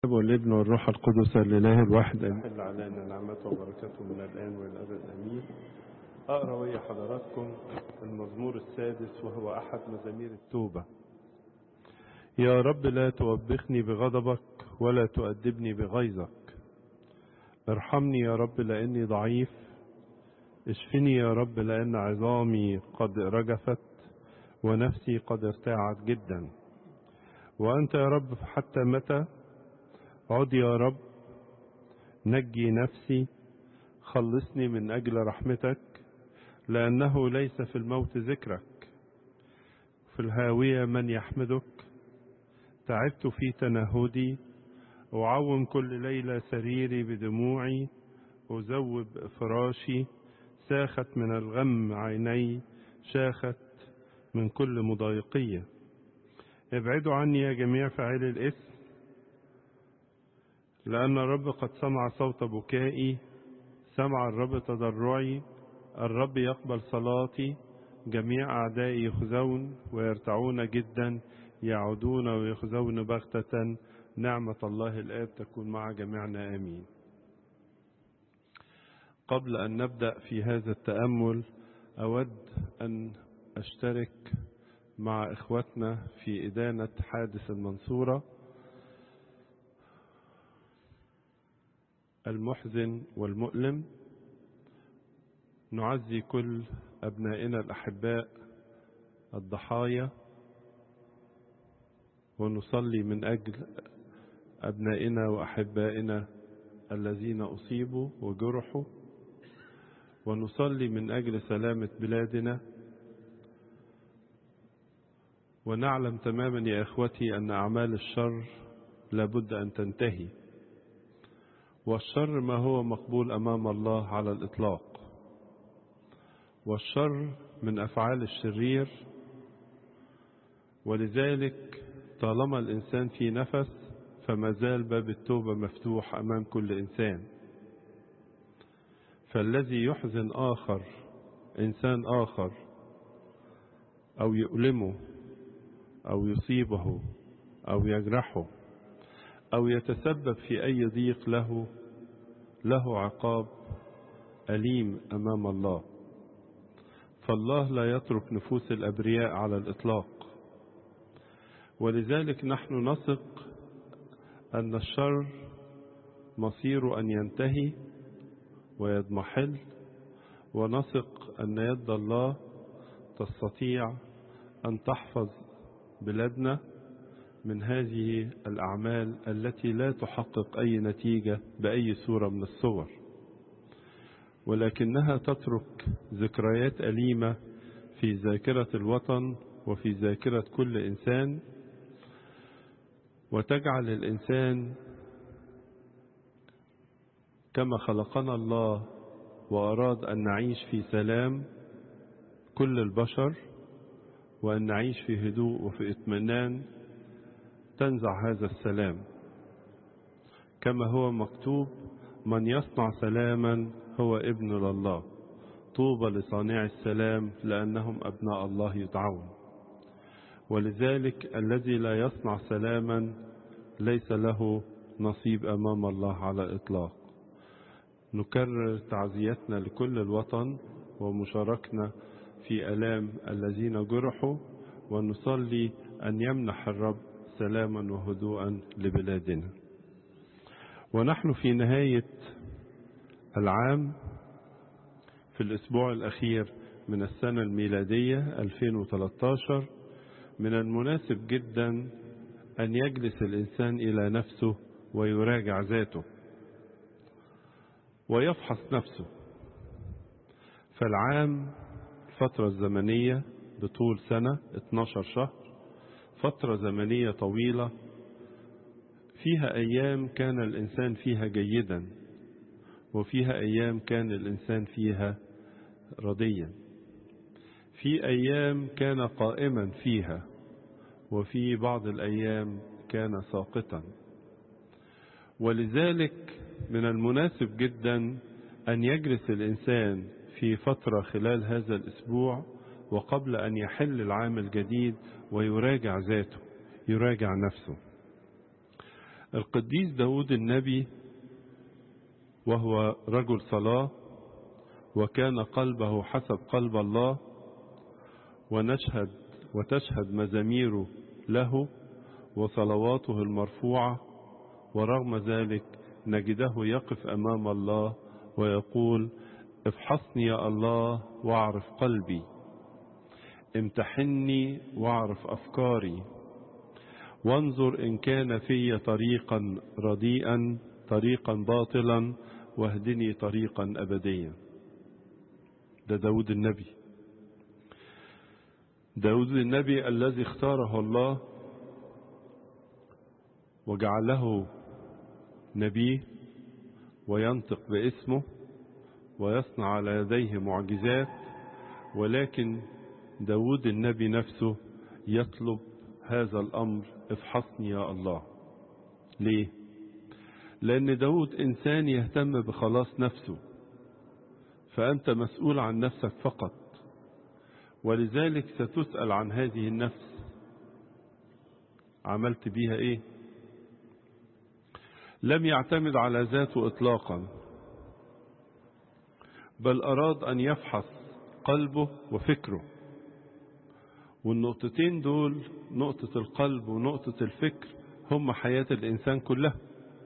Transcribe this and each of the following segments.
والابن والروح القدس الإله الواحد أمين علينا نعمته وبركاته من الآن والى الأبد أمين أقرأ ويا حضراتكم المزمور السادس وهو أحد مزامير التوبة يا رب لا توبخني بغضبك ولا تؤدبني بغيظك ارحمني يا رب لأني ضعيف اشفني يا رب لأن عظامي قد رجفت ونفسي قد ارتاعت جدا وأنت يا رب حتى متى عد يا رب نجي نفسي خلصني من أجل رحمتك لأنه ليس في الموت ذكرك في الهاوية من يحمدك تعبت في تنهدي أعوم كل ليلة سريري بدموعي أزوب فراشي ساخت من الغم عيني شاخت من كل مضايقية ابعدوا عني يا جميع فاعلي الإثم لأن الرب قد سمع صوت بكائي سمع الرب تضرعي الرب يقبل صلاتي جميع أعدائي يخزون ويرتعون جدا يعودون ويخزون بغتة نعمة الله الآب تكون مع جميعنا آمين قبل أن نبدأ في هذا التأمل أود أن أشترك مع إخوتنا في إدانة حادث المنصورة المحزن والمؤلم نعزي كل أبنائنا الأحباء الضحايا ونصلي من أجل أبنائنا وأحبائنا الذين أصيبوا وجرحوا ونصلي من أجل سلامة بلادنا ونعلم تماما يا إخوتي أن أعمال الشر لابد أن تنتهي والشر ما هو مقبول أمام الله على الإطلاق والشر من أفعال الشرير ولذلك طالما الإنسان في نفس فما زال باب التوبة مفتوح أمام كل إنسان فالذي يحزن آخر إنسان آخر أو يؤلمه أو يصيبه أو يجرحه أو يتسبب في أي ضيق له له عقاب أليم أمام الله فالله لا يترك نفوس الأبرياء على الإطلاق ولذلك نحن نثق أن الشر مصير أن ينتهي ويضمحل ونثق أن يد الله تستطيع أن تحفظ بلادنا من هذه الأعمال التي لا تحقق أي نتيجة بأي صورة من الصور ولكنها تترك ذكريات أليمة في ذاكرة الوطن وفي ذاكرة كل إنسان وتجعل الإنسان كما خلقنا الله وأراد أن نعيش في سلام كل البشر وأن نعيش في هدوء وفي اطمئنان تنزع هذا السلام كما هو مكتوب من يصنع سلاما هو ابن لله طوبى لصانع السلام لأنهم أبناء الله يدعون ولذلك الذي لا يصنع سلاما ليس له نصيب أمام الله على الإطلاق نكرر تعزيتنا لكل الوطن ومشاركنا في ألام الذين جرحوا ونصلي أن يمنح الرب سلاما وهدوءا لبلادنا ونحن في نهاية العام في الأسبوع الأخير من السنة الميلادية 2013 من المناسب جدا أن يجلس الإنسان إلى نفسه ويراجع ذاته ويفحص نفسه فالعام الفترة الزمنية بطول سنة 12 شهر فترة زمنية طويلة فيها أيام كان الإنسان فيها جيدا وفيها أيام كان الإنسان فيها رضيا في أيام كان قائما فيها وفي بعض الأيام كان ساقطا ولذلك من المناسب جدا أن يجلس الإنسان في فترة خلال هذا الأسبوع وقبل أن يحل العام الجديد ويراجع ذاته يراجع نفسه القديس داود النبي وهو رجل صلاة وكان قلبه حسب قلب الله ونشهد وتشهد مزاميره له وصلواته المرفوعة ورغم ذلك نجده يقف أمام الله ويقول افحصني يا الله واعرف قلبي امتحني واعرف أفكاري وانظر إن كان في طريقا رديئا طريقا باطلا واهدني طريقا أبديا ده داود النبي داود النبي الذي اختاره الله وجعله نبيه وينطق باسمه ويصنع على يديه معجزات ولكن داود النبي نفسه يطلب هذا الأمر افحصني يا الله ليه لأن داود إنسان يهتم بخلاص نفسه فأنت مسؤول عن نفسك فقط ولذلك ستسأل عن هذه النفس عملت بيها ايه لم يعتمد على ذاته اطلاقا بل اراد ان يفحص قلبه وفكره والنقطتين دول نقطة القلب ونقطة الفكر هم حياة الإنسان كلها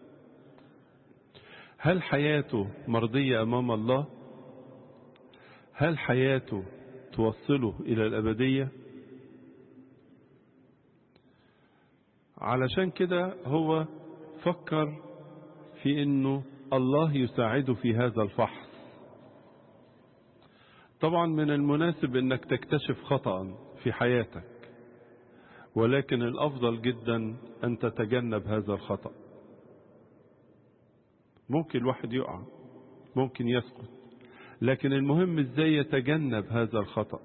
هل حياته مرضية أمام الله هل حياته توصله إلى الأبدية علشان كده هو فكر في أنه الله يساعده في هذا الفحص طبعا من المناسب أنك تكتشف خطأ في حياتك ولكن الأفضل جدا أن تتجنب هذا الخطأ ممكن الواحد يقع ممكن يسقط لكن المهم ازاي يتجنب هذا الخطأ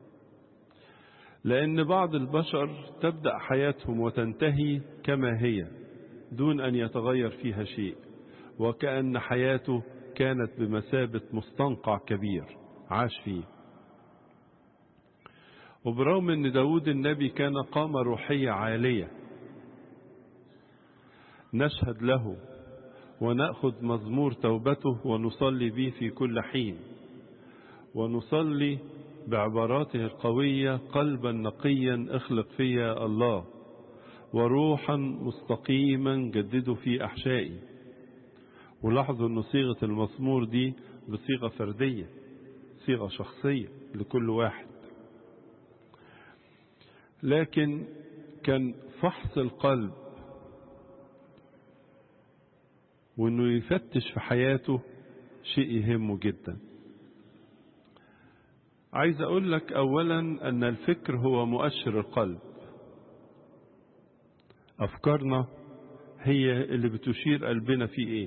لأن بعض البشر تبدأ حياتهم وتنتهي كما هي دون أن يتغير فيها شيء وكأن حياته كانت بمثابة مستنقع كبير عاش فيه وبرغم أن داود النبي كان قامة روحية عالية نشهد له ونأخذ مزمور توبته ونصلي به في كل حين ونصلي بعباراته القوية قلبا نقيا اخلق فيا الله وروحا مستقيما جدده في أحشائي ولاحظوا أن صيغة المزمور دي بصيغة فردية صيغة شخصية لكل واحد لكن كان فحص القلب وانه يفتش في حياته شيء يهمه جدا عايز اقول لك اولا ان الفكر هو مؤشر القلب افكارنا هي اللي بتشير قلبنا في ايه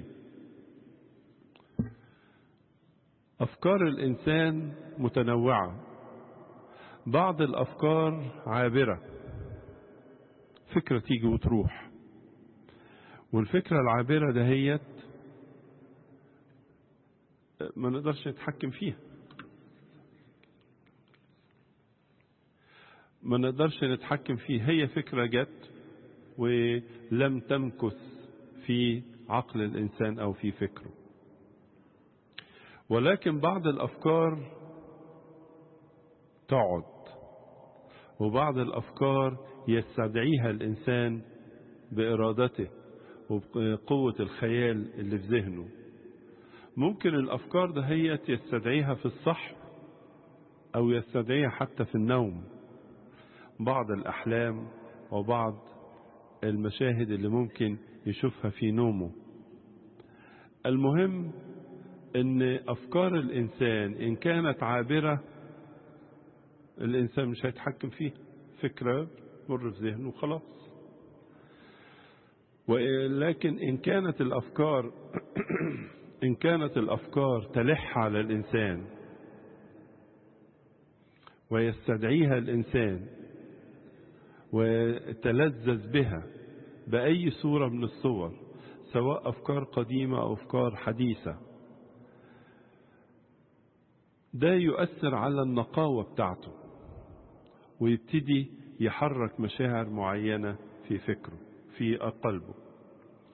افكار الانسان متنوعه بعض الافكار عابره فكره تيجي وتروح والفكرة العابرة دهيت ما نقدرش نتحكم فيها ما نقدرش نتحكم فيها هي فكرة جت ولم تمكث في عقل الإنسان أو في فكره ولكن بعض الأفكار تقعد وبعض الأفكار يستدعيها الإنسان بإرادته وبقوة الخيال اللي في ذهنه ممكن الأفكار دهيت يستدعيها في الصحو أو يستدعيها حتى في النوم بعض الأحلام وبعض المشاهد اللي ممكن يشوفها في نومه المهم ان افكار الانسان ان كانت عابرة الانسان مش هيتحكم فيها فكرة مر في ذهنه خلاص ولكن إن كانت الأفكار إن كانت الأفكار تلح على الإنسان ويستدعيها الإنسان ويتلذذ بها بأي صورة من الصور سواء أفكار قديمة أو أفكار حديثة ده يؤثر على النقاوة بتاعته ويبتدي يحرك مشاعر معينة في فكره في قلبه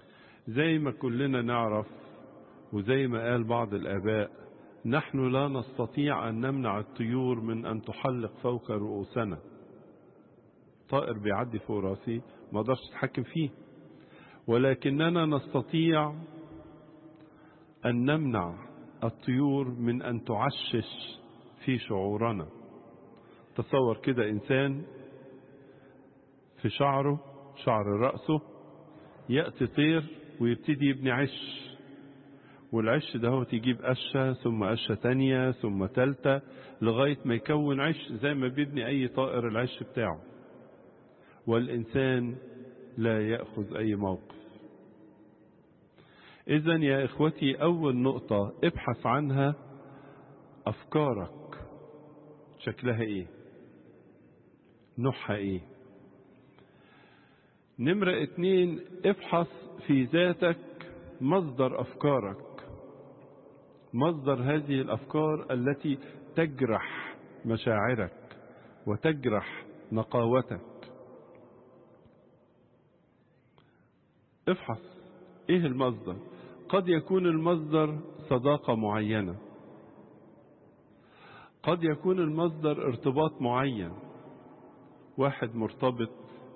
زي ما كلنا نعرف وزي ما قال بعض الآباء نحن لا نستطيع أن نمنع الطيور من أن تحلق فوق رؤوسنا طائر بيعدي فوق راسي ما اقدرش اتحكم فيه ولكننا نستطيع أن نمنع الطيور من أن تعشش في شعورنا تصور كده إنسان في شعره شعر رأسه يأتي طير ويبتدي يبني عش والعش ده هو تجيب قشة ثم قشة تانية ثم تالتة لغاية ما يكون عش زي ما بيبني أي طائر العش بتاعه والإنسان لا يأخذ أي موقف إذا يا إخوتي أول نقطة ابحث عنها أفكارك شكلها إيه نوعها إيه نمرة اتنين ابحث في ذاتك مصدر أفكارك مصدر هذه الأفكار التي تجرح مشاعرك وتجرح نقاوتك افحص ايه المصدر قد يكون المصدر صداقة معينة قد يكون المصدر ارتباط معين واحد مرتبط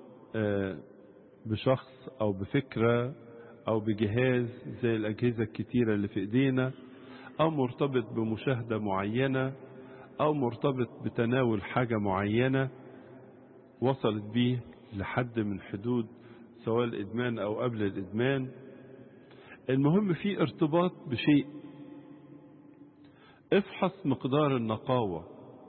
بشخص او بفكرة او بجهاز زي الاجهزة الكتيرة اللي في ايدينا او مرتبط بمشاهدة معينة او مرتبط بتناول حاجة معينة وصلت بيه لحد من حدود سواء الإدمان أو قبل الإدمان المهم في ارتباط بشيء افحص مقدار النقاوة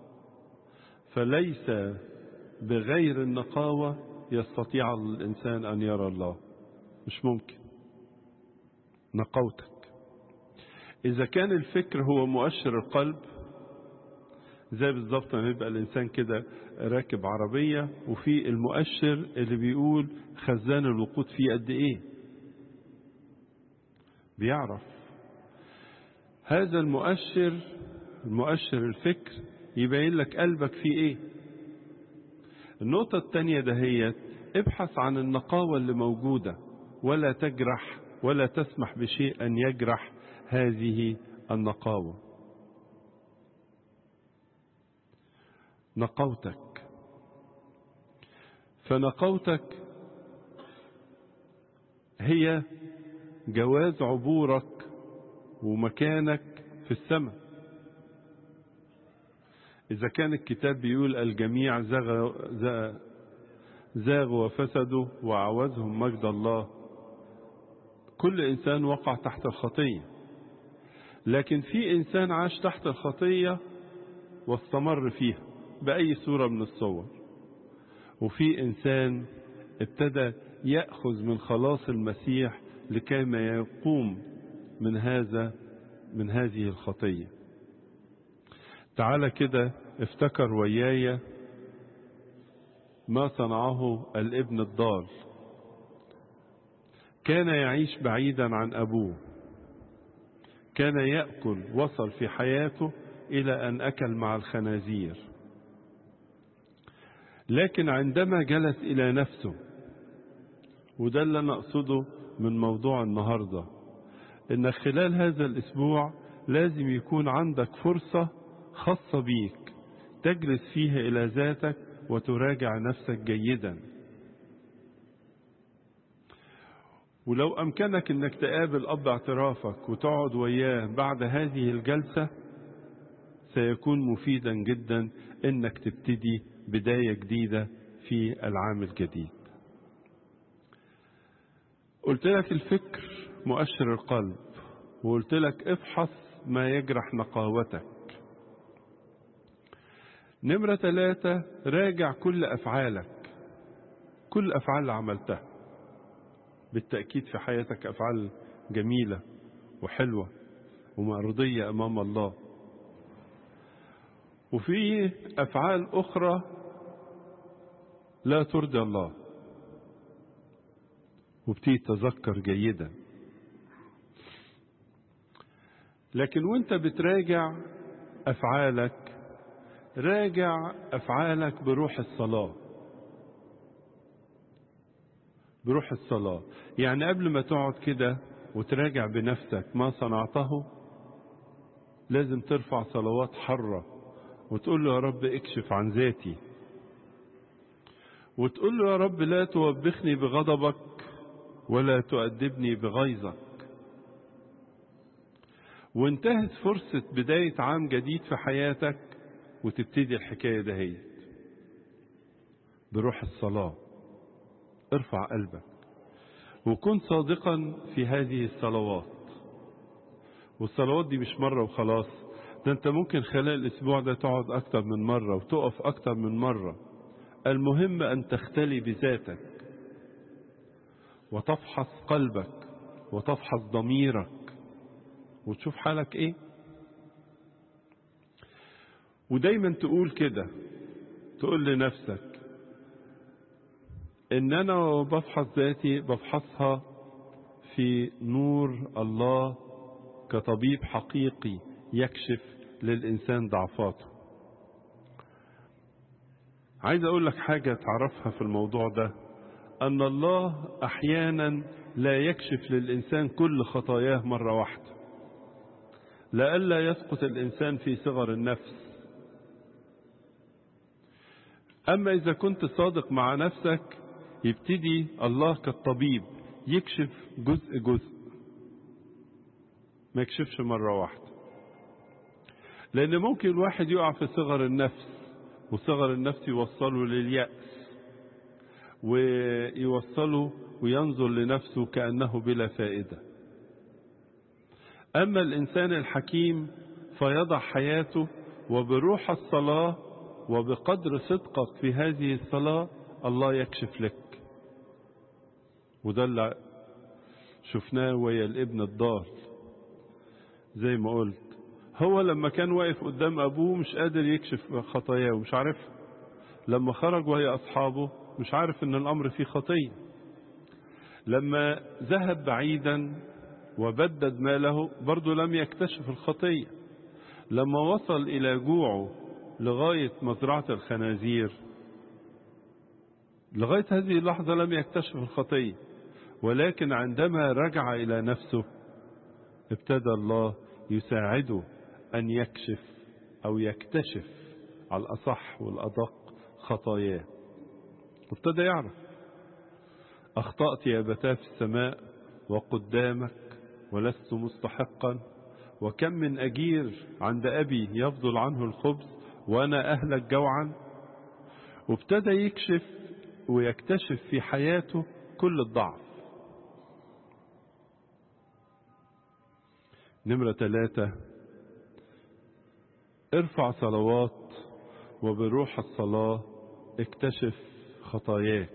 فليس بغير النقاوة يستطيع الإنسان أن يرى الله مش ممكن نقاوتك إذا كان الفكر هو مؤشر القلب زي بالظبط ما يبقى الإنسان كده راكب عربية وفي المؤشر اللي بيقول خزان الوقود فيه قد إيه بيعرف هذا المؤشر المؤشر الفكر يبين لك قلبك فيه إيه النقطة الثانية دهيت ابحث عن النقاوة اللي موجودة ولا تجرح ولا تسمح بشيء أن يجرح هذه النقاوة نقوتك فنقوتك هي جواز عبورك ومكانك في السماء إذا كان الكتاب بيقول الجميع زاغ زاغوا وفسدوا وعوزهم مجد الله كل إنسان وقع تحت الخطية لكن في إنسان عاش تحت الخطية واستمر فيها بأي صورة من الصور وفي إنسان ابتدى يأخذ من خلاص المسيح لكي ما يقوم من هذا من هذه الخطية تعالى كده افتكر وياي ما صنعه الابن الضال كان يعيش بعيدا عن أبوه كان يأكل وصل في حياته إلى أن أكل مع الخنازير لكن عندما جلس إلى نفسه وده اللي أنا أقصده من موضوع النهاردة إن خلال هذا الأسبوع لازم يكون عندك فرصة خاصة بيك تجلس فيها إلى ذاتك وتراجع نفسك جيدا ولو أمكنك أنك تقابل أب اعترافك وتقعد وياه بعد هذه الجلسة سيكون مفيدا جدا أنك تبتدي بداية جديدة في العام الجديد قلت لك الفكر مؤشر القلب وقلت لك افحص ما يجرح نقاوتك نمرة ثلاثة راجع كل أفعالك كل أفعال اللي عملتها بالتأكيد في حياتك أفعال جميلة وحلوة ومرضية أمام الله وفي أفعال أخرى لا ترضي الله وابتدي تذكر جيدا لكن وانت بتراجع أفعالك راجع أفعالك بروح الصلاة بروح الصلاة يعني قبل ما تقعد كده وتراجع بنفسك ما صنعته لازم ترفع صلوات حرة وتقول له يا رب اكشف عن ذاتي وتقول له يا رب لا توبخني بغضبك ولا تؤدبني بغيظك وانتهت فرصة بداية عام جديد في حياتك وتبتدي الحكاية دهيت بروح الصلاة ارفع قلبك وكن صادقا في هذه الصلوات والصلوات دي مش مرة وخلاص ده انت ممكن خلال الاسبوع ده تقعد اكتر من مرة وتقف اكتر من مرة المهم ان تختلي بذاتك وتفحص قلبك وتفحص ضميرك وتشوف حالك ايه ودايما تقول كده تقول لنفسك ان انا بفحص ذاتي بفحصها في نور الله كطبيب حقيقي يكشف للانسان ضعفاته عايز اقول لك حاجه تعرفها في الموضوع ده ان الله احيانا لا يكشف للانسان كل خطاياه مره واحده لئلا يسقط الانسان في صغر النفس اما اذا كنت صادق مع نفسك يبتدي الله كالطبيب يكشف جزء جزء ما يكشفش مرة واحدة لأن ممكن الواحد يقع في صغر النفس وصغر النفس يوصله لليأس ويوصله وينظر لنفسه كأنه بلا فائدة أما الإنسان الحكيم فيضع حياته وبروح الصلاة وبقدر صدقك في هذه الصلاة الله يكشف لك وده اللي شفناه ويا الابن الضال زي ما قلت هو لما كان واقف قدام ابوه مش قادر يكشف خطاياه ومش عارف لما خرج وهي اصحابه مش عارف ان الامر فيه خطيه لما ذهب بعيدا وبدد ماله برضه لم يكتشف الخطيه لما وصل الى جوعه لغايه مزرعه الخنازير لغايه هذه اللحظه لم يكتشف الخطيه ولكن عندما رجع الى نفسه ابتدى الله يساعده ان يكشف او يكتشف على الاصح والادق خطاياه وابتدى يعرف اخطات يا ابتاه في السماء وقدامك ولست مستحقا وكم من اجير عند ابي يفضل عنه الخبز وانا اهلك جوعا وابتدى يكشف ويكتشف في حياته كل الضعف نمرة ثلاثة ارفع صلوات وبروح الصلاة اكتشف خطاياك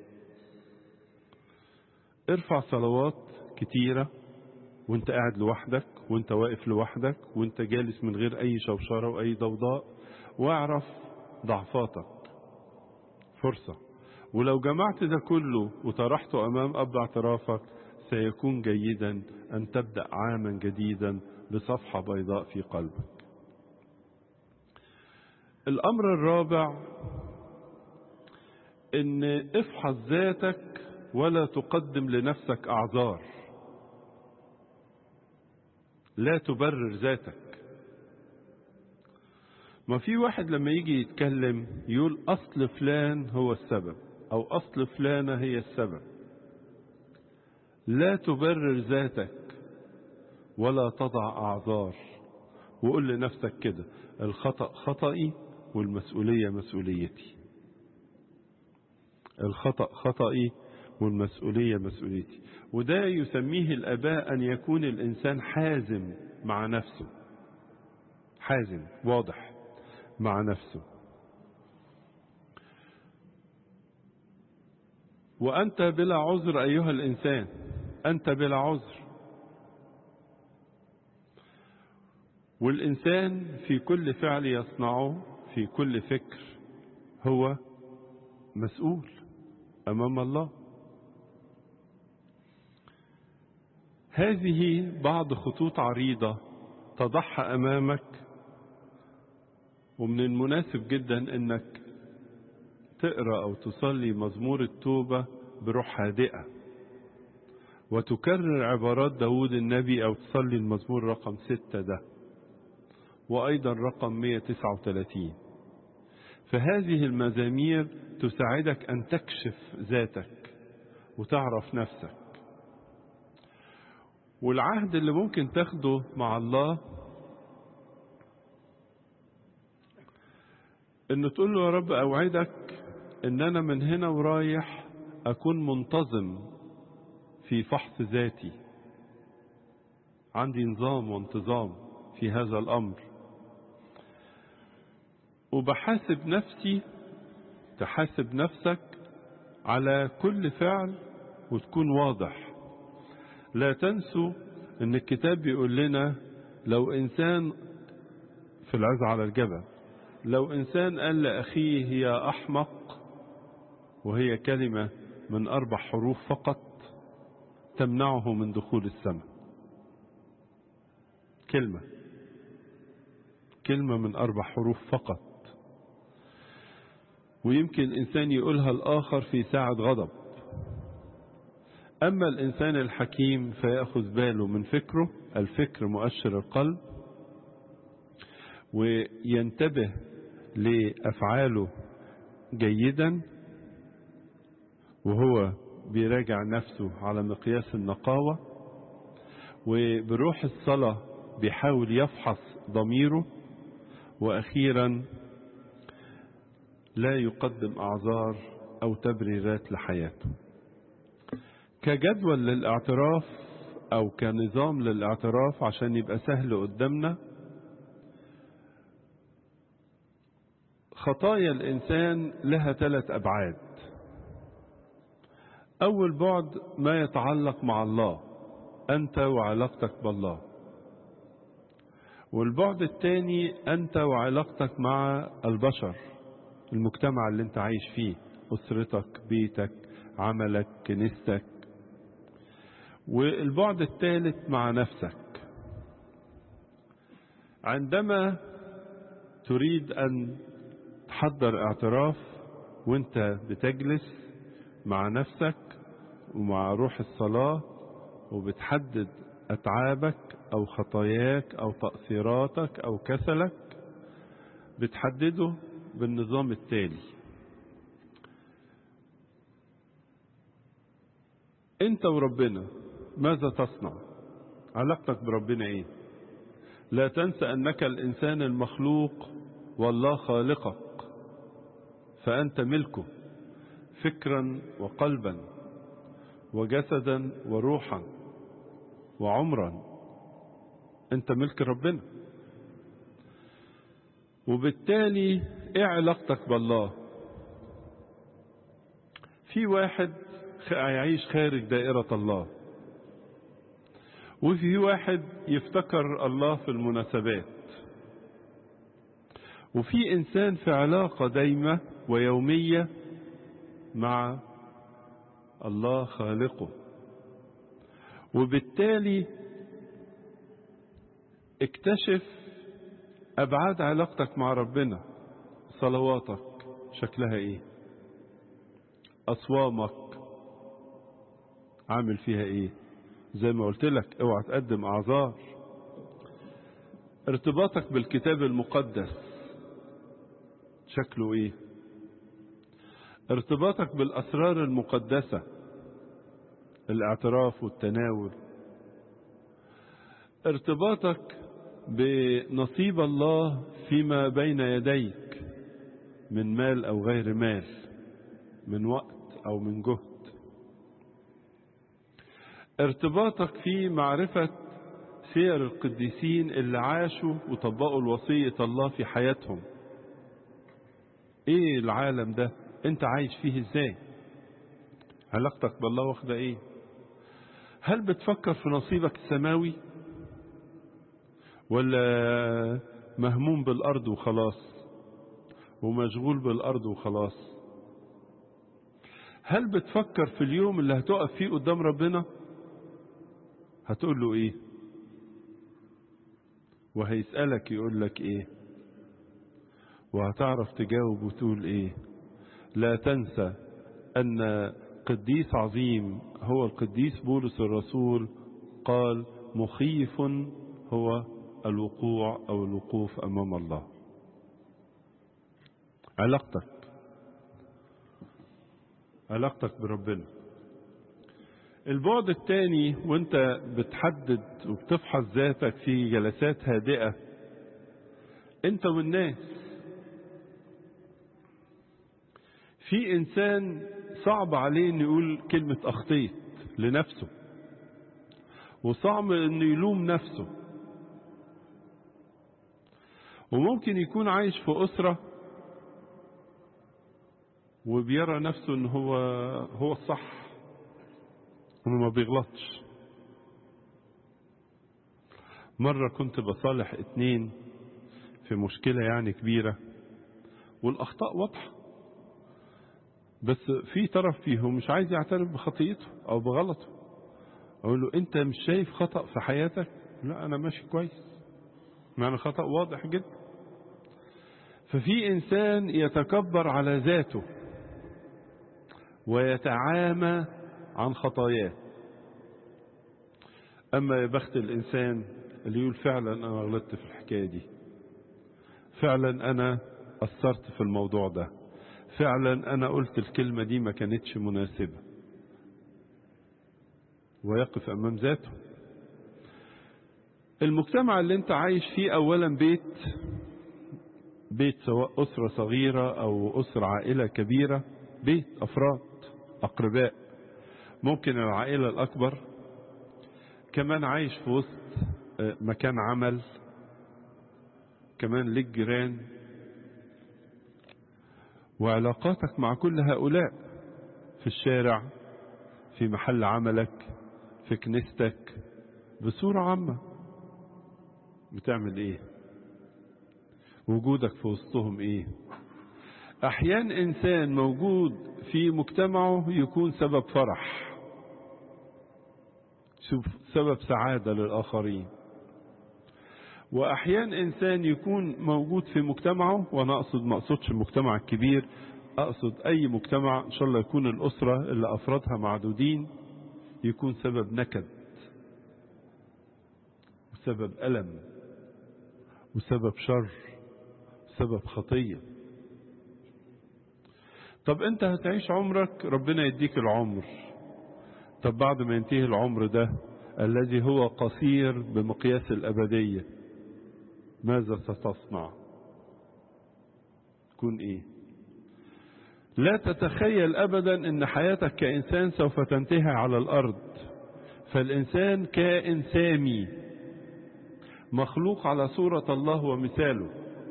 ارفع صلوات كتيرة وانت قاعد لوحدك وانت واقف لوحدك وانت جالس من غير اي شوشرة واي ضوضاء واعرف ضعفاتك فرصة ولو جمعت ده كله وطرحته امام اب اعترافك سيكون جيدا ان تبدا عاما جديدا بصفحه بيضاء في قلبك الامر الرابع ان افحص ذاتك ولا تقدم لنفسك اعذار لا تبرر ذاتك ما في واحد لما يجي يتكلم يقول اصل فلان هو السبب او اصل فلانه هي السبب لا تبرر ذاتك ولا تضع اعذار وقول لنفسك كده الخطا خطئي والمسؤوليه مسؤوليتي الخطا خطئي والمسؤوليه مسؤوليتي وده يسميه الاباء ان يكون الانسان حازم مع نفسه حازم واضح مع نفسه وأنت بلا عذر أيها الإنسان أنت بلا عذر والإنسان في كل فعل يصنعه في كل فكر هو مسؤول أمام الله هذه بعض خطوط عريضة تضعها أمامك ومن المناسب جدا أنك تقرأ أو تصلي مزمور التوبة بروح هادئة وتكرر عبارات داود النبي أو تصلي المزمور رقم ستة ده وأيضا رقم 139 فهذه المزامير تساعدك أن تكشف ذاتك وتعرف نفسك والعهد اللي ممكن تاخده مع الله انه تقول له يا رب اوعدك ان انا من هنا ورايح اكون منتظم في فحص ذاتي عندي نظام وانتظام في هذا الامر وبحاسب نفسي تحاسب نفسك على كل فعل وتكون واضح لا تنسوا ان الكتاب بيقول لنا لو انسان في العز على الجبل لو انسان قال لاخيه يا احمق وهي كلمه من اربع حروف فقط تمنعه من دخول السماء كلمه كلمه من اربع حروف فقط ويمكن الانسان يقولها الاخر في ساعه غضب اما الانسان الحكيم فياخذ باله من فكره الفكر مؤشر القلب وينتبه لافعاله جيدا وهو بيراجع نفسه على مقياس النقاوه وبروح الصلاه بيحاول يفحص ضميره واخيرا لا يقدم اعذار او تبريرات لحياته كجدول للاعتراف او كنظام للاعتراف عشان يبقى سهل قدامنا خطايا الانسان لها ثلاث ابعاد اول بعد ما يتعلق مع الله انت وعلاقتك بالله والبعد الثاني انت وعلاقتك مع البشر المجتمع اللي انت عايش فيه اسرتك بيتك عملك كنيستك والبعد الثالث مع نفسك عندما تريد ان تحضر اعتراف وانت بتجلس مع نفسك ومع روح الصلاه وبتحدد اتعابك او خطاياك او تقصيراتك او كسلك بتحدده بالنظام التالي انت وربنا ماذا تصنع علاقتك بربنا ايه لا تنسى انك الانسان المخلوق والله خالقك فانت ملكه فكرا وقلبا وجسدا وروحا وعمرا انت ملك ربنا وبالتالي ايه علاقتك بالله في واحد يعيش خارج دائرة الله وفي واحد يفتكر الله في المناسبات وفي انسان في علاقة دايمة ويومية مع الله خالقه وبالتالي اكتشف ابعاد علاقتك مع ربنا صلواتك شكلها ايه اصوامك عامل فيها ايه زي ما قلت لك اوعى تقدم اعذار ارتباطك بالكتاب المقدس شكله ايه ارتباطك بالاسرار المقدسه الاعتراف والتناول ارتباطك بنصيب الله فيما بين يديك من مال او غير مال من وقت او من جهد ارتباطك في معرفة سير القديسين اللي عاشوا وطبقوا الوصية الله في حياتهم ايه العالم ده انت عايش فيه ازاي علاقتك بالله واخدة ايه هل بتفكر في نصيبك السماوي ولا مهموم بالارض وخلاص ومشغول بالارض وخلاص هل بتفكر في اليوم اللي هتقف فيه قدام ربنا هتقول له ايه وهيسألك يقول لك ايه وهتعرف تجاوب وتقول ايه لا تنسى ان قديس عظيم هو القديس بولس الرسول قال مخيف هو الوقوع أو الوقوف أمام الله علاقتك علاقتك بربنا البعد الثاني وانت بتحدد وبتفحص ذاتك في جلسات هادئة انت والناس في انسان صعب عليه انه يقول كلمة اخطيت لنفسه وصعب انه يلوم نفسه وممكن يكون عايش في اسرة وبيرى نفسه ان هو هو الصح انه ما بيغلطش مرة كنت بصالح اتنين في مشكلة يعني كبيرة والأخطاء واضحة بس في طرف فيهم مش عايز يعترف بخطيته أو بغلطه أقول له أنت مش شايف خطأ في حياتك لا أنا ماشي كويس معنى خطأ واضح جدا ففي إنسان يتكبر على ذاته ويتعامى عن خطاياه أما يا بخت الإنسان اللي يقول فعلا أنا غلطت في الحكاية دي فعلا أنا قصرت في الموضوع ده فعلا أنا قلت الكلمة دي ما كانتش مناسبة ويقف أمام ذاته المجتمع اللي انت عايش فيه أولا بيت بيت سواء أسرة صغيرة أو أسرة عائلة كبيرة بيت أفراد أقرباء ممكن العائلة الأكبر كمان عايش في وسط مكان عمل كمان لك جيران وعلاقاتك مع كل هؤلاء في الشارع في محل عملك في كنيستك بصورة عامة بتعمل ايه وجودك في وسطهم ايه احيان انسان موجود في مجتمعه يكون سبب فرح شوف سبب سعادة للآخرين وأحيان إنسان يكون موجود في مجتمعه وأنا أقصد ما أقصدش المجتمع الكبير أقصد أي مجتمع إن شاء الله يكون الأسرة اللي أفرادها معدودين يكون سبب نكد وسبب ألم وسبب شر وسبب خطية طب أنت هتعيش عمرك ربنا يديك العمر طب بعد ما ينتهي العمر ده الذي هو قصير بمقياس الأبدية ماذا ستصنع تكون ايه لا تتخيل ابدا ان حياتك كانسان سوف تنتهي على الارض فالانسان كائن سامي مخلوق على صورة الله ومثاله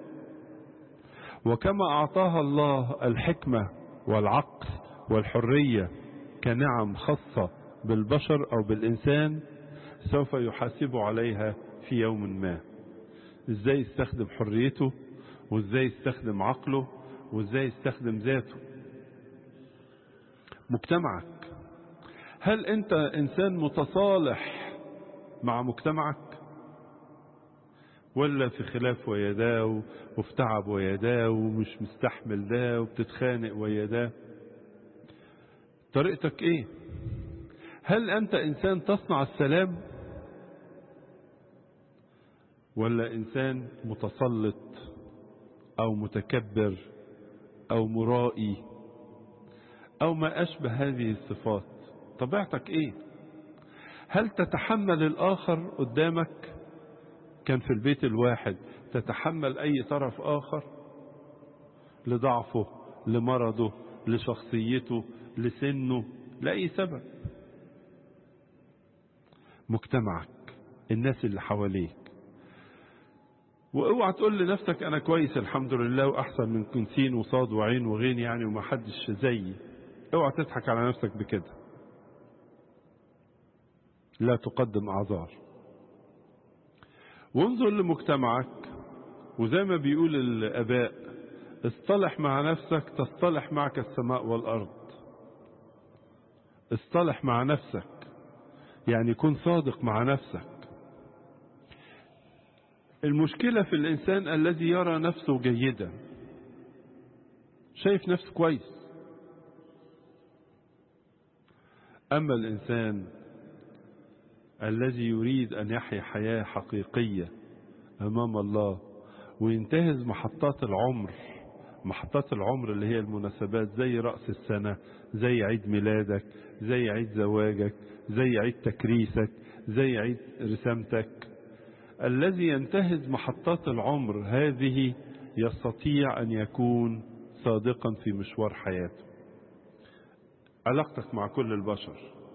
وكما اعطاها الله الحكمة والعقل والحرية كنعم خاصة بالبشر او بالانسان سوف يحاسب عليها في يوم ما ازاي يستخدم حريته وازاي يستخدم عقله وازاي يستخدم ذاته مجتمعك هل انت انسان متصالح مع مجتمعك ولا في خلاف ويا ده وفي تعب ويا ده ومش مستحمل ده وبتتخانق ويا ده طريقتك ايه هل انت انسان تصنع السلام ولا انسان متسلط او متكبر او مرائي او ما اشبه هذه الصفات طبيعتك ايه هل تتحمل الاخر قدامك كان في البيت الواحد تتحمل اي طرف اخر لضعفه لمرضه لشخصيته لسنه لاي سبب مجتمعك الناس اللي حواليك واوعى تقول لنفسك انا كويس الحمد لله واحسن من كنسين وصاد وعين وغين يعني وما حدش زيي اوعى تضحك على نفسك بكده لا تقدم اعذار وانظر لمجتمعك وزي ما بيقول الاباء اصطلح مع نفسك تصطلح معك السماء والارض اصطلح مع نفسك يعني كن صادق مع نفسك المشكلة في الإنسان الذي يرى نفسه جيدا شايف نفسه كويس أما الإنسان الذي يريد أن يحيا حياة حقيقية أمام الله وينتهز محطات العمر محطات العمر اللي هي المناسبات زي رأس السنة زي عيد ميلادك زي عيد زواجك زي عيد تكريسك زي عيد رسامتك الذي ينتهز محطات العمر هذه يستطيع أن يكون صادقا في مشوار حياته علاقتك مع كل البشر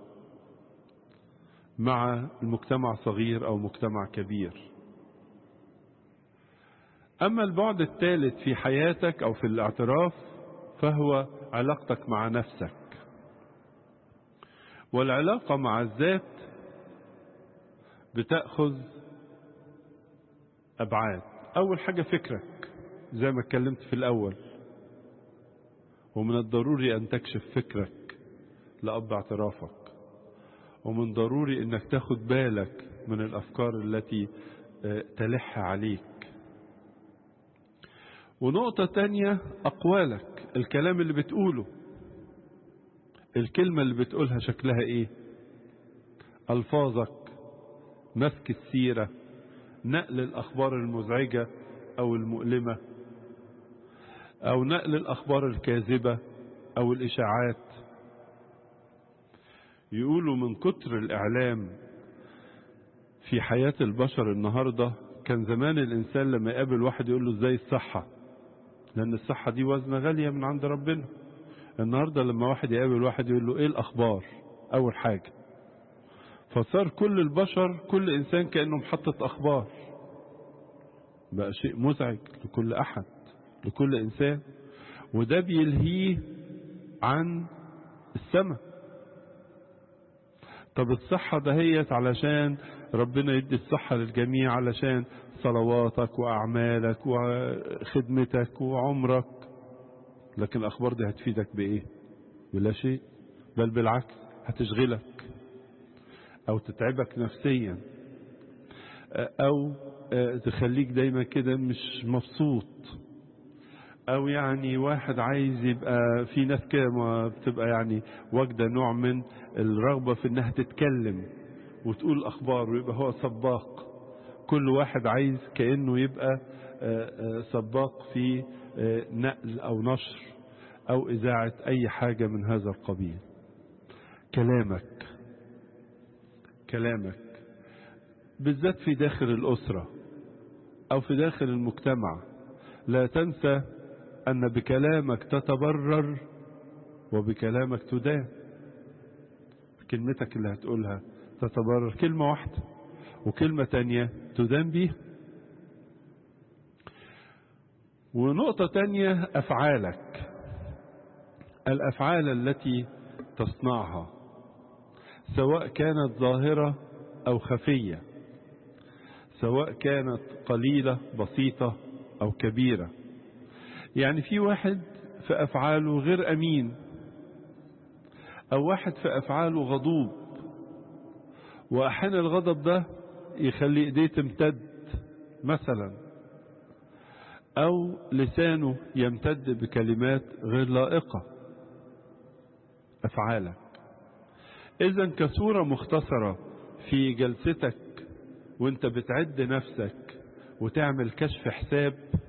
مع المجتمع صغير أو مجتمع كبير أما البعد الثالث في حياتك أو في الاعتراف فهو علاقتك مع نفسك والعلاقة مع الذات بتأخذ أبعاد أول حاجة فكرك زي ما اتكلمت في الأول ومن الضروري أن تكشف فكرك لأب اعترافك ومن ضروري أنك تاخد بالك من الأفكار التي تلح عليك ونقطة تانية أقوالك الكلام اللي بتقوله الكلمة اللي بتقولها شكلها إيه ألفاظك مسك السيرة نقل الأخبار المزعجة أو المؤلمة أو نقل الأخبار الكاذبة أو الإشاعات يقولوا من كتر الإعلام في حياة البشر النهاردة كان زمان الإنسان لما يقابل واحد يقول له إزاي الصحة لأن الصحة دي وزنة غالية من عند ربنا النهاردة لما واحد يقابل واحد يقول له إيه الأخبار أول حاجة فصار كل البشر كل إنسان كأنه محطة أخبار بقى شيء مزعج لكل أحد لكل إنسان وده بيلهيه عن السماء طب الصحة دهيت علشان ربنا يدي الصحة للجميع علشان صلواتك وأعمالك وخدمتك وعمرك لكن الأخبار دي هتفيدك بإيه بلا شيء بل بالعكس هتشغلك أو تتعبك نفسيا أو تخليك دايما كده مش مبسوط او يعني واحد عايز يبقى في ناس كده بتبقى يعني واجده نوع من الرغبه في انها تتكلم وتقول اخبار ويبقى هو سباق كل واحد عايز كانه يبقى سباق في نقل او نشر او اذاعه اي حاجه من هذا القبيل كلامك كلامك بالذات في داخل الاسره او في داخل المجتمع لا تنسى أن بكلامك تتبرر وبكلامك تدان كلمتك اللي هتقولها تتبرر كلمة واحدة وكلمة تانية تدان بيها ونقطة تانية أفعالك الأفعال التي تصنعها سواء كانت ظاهرة أو خفية سواء كانت قليلة بسيطة أو كبيرة يعني في واحد في أفعاله غير أمين أو واحد في أفعاله غضوب وأحيانا الغضب ده يخلي إيديه تمتد مثلا أو لسانه يمتد بكلمات غير لائقة أفعالك إذا كصورة مختصرة في جلستك وانت بتعد نفسك وتعمل كشف حساب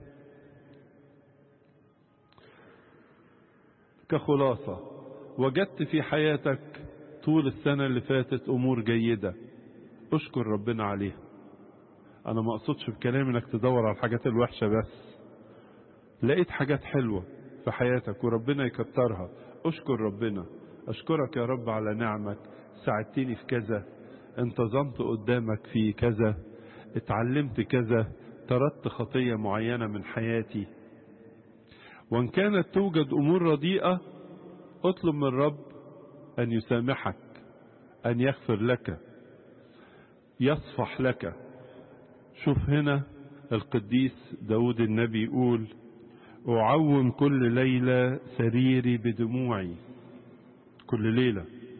كخلاصة وجدت في حياتك طول السنة اللي فاتت أمور جيدة أشكر ربنا عليها أنا ما أقصدش بكلامي إنك تدور على الحاجات الوحشة بس لقيت حاجات حلوة في حياتك وربنا يكترها أشكر ربنا أشكرك يا رب على نعمك ساعدتني في كذا انتظمت قدامك في كذا اتعلمت كذا طردت خطية معينة من حياتي وان كانت توجد امور رديئة اطلب من الرب ان يسامحك ان يغفر لك يصفح لك شوف هنا القديس داود النبي يقول أعوم كل ليلة سريري بدموعي كل ليلة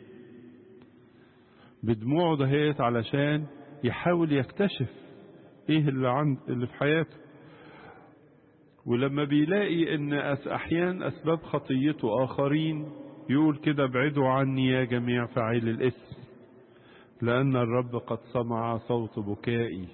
بدموعه دهيت علشان يحاول يكتشف ايه اللي عند اللي في حياته ولما بيلاقي ان احيان اسباب خطيته اخرين يقول كده ابعدوا عني يا جميع فاعلي الاسم لأن الرب قد سمع صوت بكائي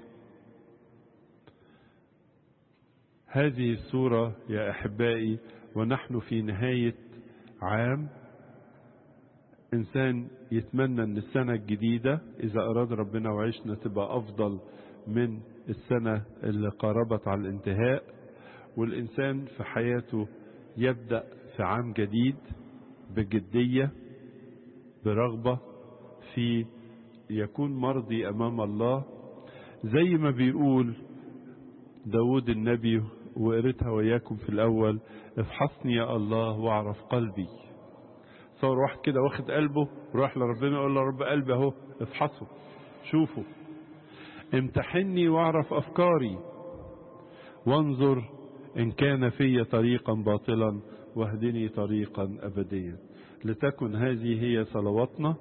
هذه الصورة يا أحبائي ونحن في نهاية عام إنسان يتمنى أن السنة الجديدة إذا أراد ربنا وعشنا تبقى أفضل من السنة اللي قاربت على الانتهاء والإنسان في حياته يبدأ في عام جديد بجدية برغبة في يكون مرضي أمام الله زي ما بيقول داود النبي وقريتها وياكم في الأول افحصني يا الله واعرف قلبي صور واحد كده واخد قلبه وراح لربنا يقول له رب قلبي اهو افحصه شوفه امتحني واعرف افكاري وانظر ان كان في طريقا باطلا واهدني طريقا ابديا لتكن هذه هي صلواتنا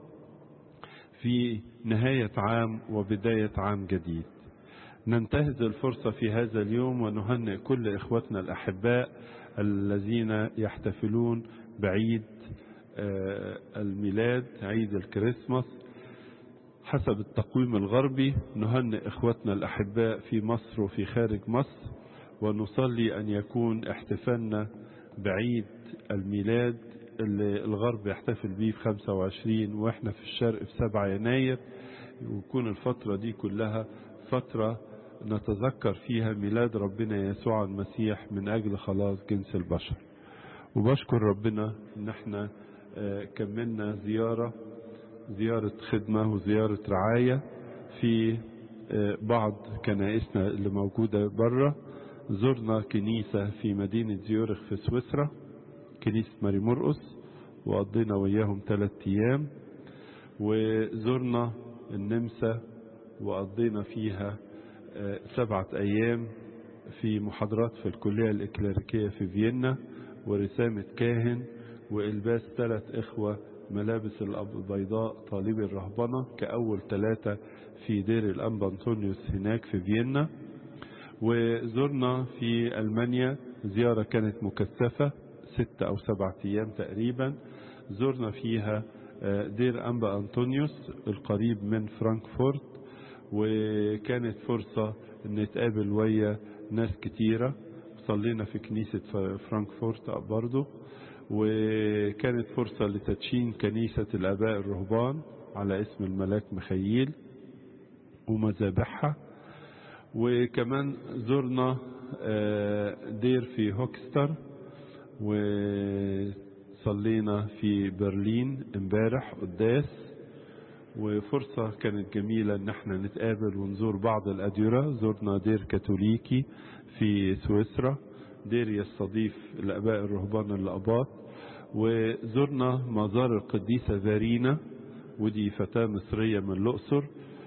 في نهاية عام وبداية عام جديد ننتهز الفرصة في هذا اليوم ونهنئ كل إخوتنا الأحباء الذين يحتفلون بعيد الميلاد عيد الكريسماس حسب التقويم الغربي نهنئ إخوتنا الأحباء في مصر وفي خارج مصر ونصلي أن يكون احتفالنا بعيد الميلاد اللي الغرب يحتفل بيه في 25 واحنا في الشرق في 7 يناير ويكون الفترة دي كلها فترة نتذكر فيها ميلاد ربنا يسوع المسيح من أجل خلاص جنس البشر وبشكر ربنا ان احنا كملنا زيارة زيارة خدمة وزيارة رعاية في بعض كنائسنا اللي موجودة بره زرنا كنيسة في مدينة زيورخ في سويسرا كنيسة ماري مرقس وقضينا وياهم ثلاثة أيام وزرنا النمسا وقضينا فيها سبعة أيام في محاضرات في الكلية الإكليريكية في فيينا ورسامة كاهن وإلباس ثلاث إخوة ملابس البيضاء طالبي الرهبنة كأول ثلاثة في دير الأنبا أنطونيوس هناك في فيينا وزرنا في ألمانيا زيارة كانت مكثفة ستة أو سبعة أيام تقريبا زرنا فيها دير أنبا أنطونيوس القريب من فرانكفورت وكانت فرصة ان نتقابل ويا ناس كتيرة صلينا في كنيسة فرانكفورت برضو وكانت فرصة لتدشين كنيسة الآباء الرهبان على اسم الملاك مخيل ومذابحها وكمان زرنا دير في هوكستر وصلينا في برلين امبارح قداس وفرصة كانت جميلة ان احنا نتقابل ونزور بعض الأديرة زرنا دير كاثوليكي في سويسرا دير يستضيف الآباء الرهبان الأباط وزرنا مزار القديسة فارينا ودي فتاة مصرية من الأقصر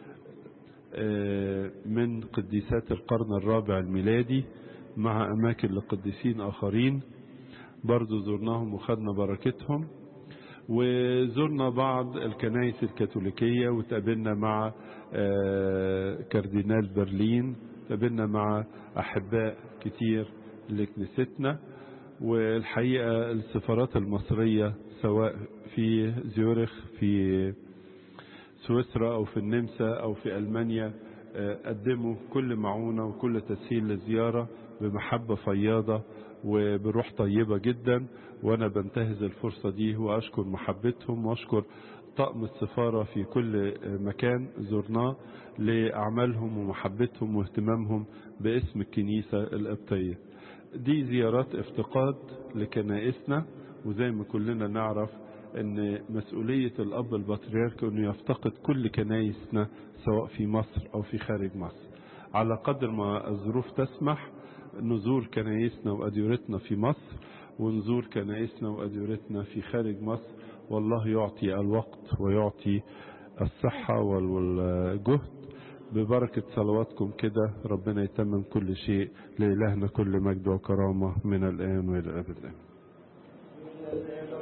من قديسات القرن الرابع الميلادي مع أماكن لقديسين آخرين برضو زرناهم وخدنا بركتهم وزرنا بعض الكنائس الكاثوليكية وتقابلنا مع كاردينال برلين تقابلنا مع أحباء كتير لكنيستنا والحقيقة السفارات المصرية سواء في زيورخ في سويسرا أو في النمسا أو في ألمانيا قدموا كل معونة وكل تسهيل للزيارة بمحبة فياضة وبروح طيبة جدا وانا بنتهز الفرصة دي واشكر محبتهم واشكر طقم السفارة في كل مكان زرناه لأعمالهم ومحبتهم واهتمامهم باسم الكنيسة القبطية دي زيارات افتقاد لكنائسنا وزي ما كلنا نعرف ان مسؤولية الاب البطريرك انه يفتقد كل كنايسنا سواء في مصر او في خارج مصر على قدر ما الظروف تسمح نزور كنايسنا وأديرتنا في مصر ونزور كنايسنا وأديرتنا في خارج مصر والله يعطي الوقت ويعطي الصحة والجهد ببركة صلواتكم كده ربنا يتمم كل شيء لإلهنا كل مجد وكرامة من الآن وإلى الأبد